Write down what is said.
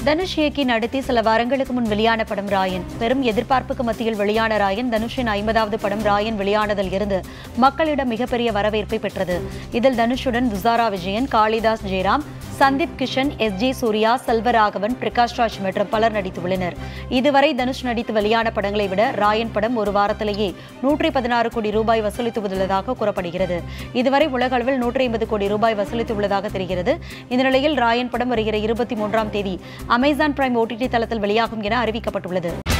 தனுஷ் இயக்கி நடத்தி சில வாரங்களுக்கு முன் வெளியான படம் ராயன் பெரும் எதிர்பார்ப்புக்கு மத்தியில் வெளியான ராயன் தனுஷின் ஐம்பதாவது படம் ராயன் வெளியானதில் இருந்து மக்களிடம் மிகப்பெரிய வரவேற்பை பெற்றது இதில் தனுஷுடன் துசாரா விஜயன் காளிதாஸ் ஜெயராம் சந்தீப் கிஷன் எஸ் ஜே சூர்யா செல்வராகவன் பிரகாஷ் ராஜ் மற்றும் பலர் நடித்துள்ளனர் இதுவரை தனுஷ் நடித்து வெளியான படங்களை விட ராயன் படம் ஒரு வாரத்திலேயே நூற்றி பதினாறு கோடி ரூபாய் வசூலித்துள்ளதாக கூறப்படுகிறது இதுவரை உலக அளவில் நூற்றி ஐம்பது கோடி ரூபாய் வசூலித்துள்ளதாக தெரிகிறது இந்த நிலையில் ராயன் படம் வருகிற இருபத்தி மூன்றாம் தேதி அமேசான் பிரைம் ஓடிடி தளத்தில் வெளியாகும் என அறிவிக்கப்பட்டுள்ளது